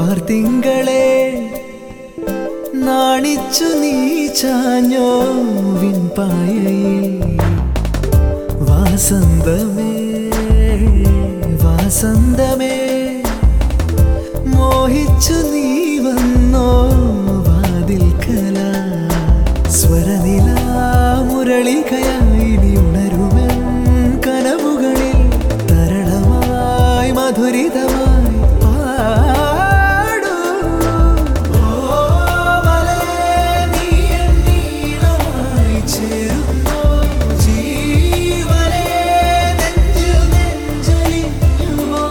വാർത്തിങ്കളെ നാണിച്ചു നീ ചാഞ്ഞോ വിൻപായയിൽ വാസന്തമേ വാസന്തമേ മോഹിച്ചു നീ വന്നോ വാതിൽക്കല സ്വരനില മുരളികയായി നീ ഉണരുമെൻ കനവുകളിൽ തരളമായി മധുരിതമായി പാടൂ ഓമലേ നീ എൻ നീളമായി ചേരുന്നോ ജീവനേ നെഞ്ചിൽ നെഞ്ചലിഞ്ഞുവോ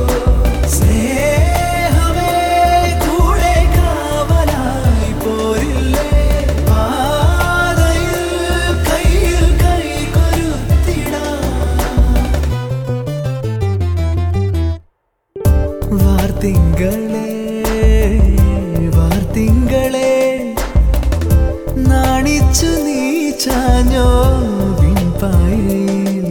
സ്നേഹമേ കൂടെ കാവലായി പോരില്ലേ പാതയിൽ കയ്യിൽ കൈ കൊരുത്തിടാം വാർത്തിങ്കളെ വാർത്തിങ്കളെ നാണിച്ചു നീ ചാഞ്ഞോ വിൺപായയിൽ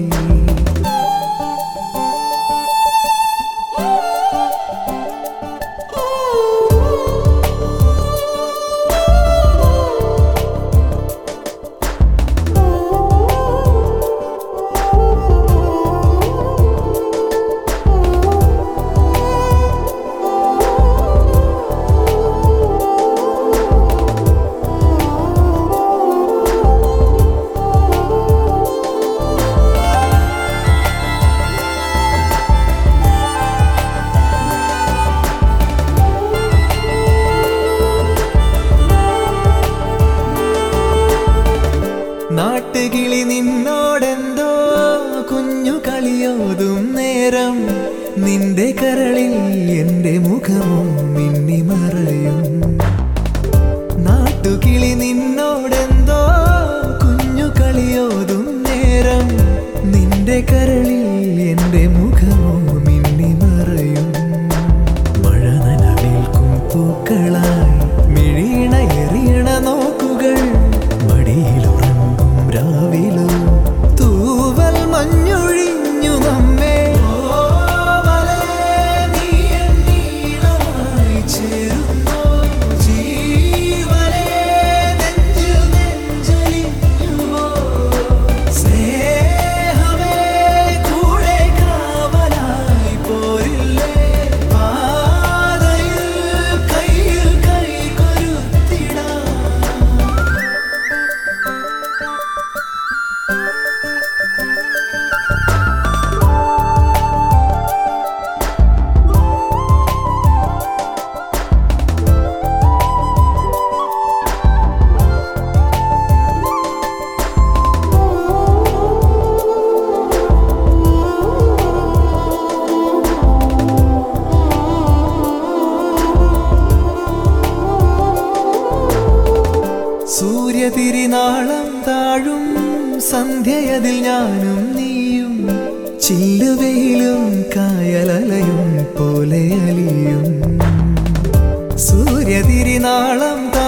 നാട്ടുകിളി നിന്നോടെന്തോ കുഞ്ഞു കളിയോതും നേരം നിന്റെ കരളിൽ എന്റെ മുഖവും മിന്നി മറയും നാട്ടുകിളി നിന്നോടെന്തോ കുഞ്ഞു കളിയോതും നേരം നിന്റെ കരളിൽ എന്റെ മുഖവും മിന്നി മറയും മഴ നനവേൽക്കും പൂക്കളായി മിഴീണ എറിയണ നോക്കുകൾ മടിയിലുറങ്ങും രാവിലോ തൂവൽ മഞ്ഞൊഴിഞ്ഞു നമ്മെ ഓമലേ നീ എൻ നീളമായി ചേരുന്നോ ജീവനേ നെഞ്ചിൽ നെഞ്ചലിഞ്ഞുവോ സ്നേഹമേ കൂടെ കാവലായി പോരില്ലേ പാതയിൽ കയ്യിൽ കൈ കൊരുത്തിടാം സൂര്യതിരിനാളം താഴും സന്ധ്യയതിൽ ഞാനും നീയും ചില്ലുവെയിലും കായലലയും പോലെ അലിയും സൂര്യതിരിനാളം താഴും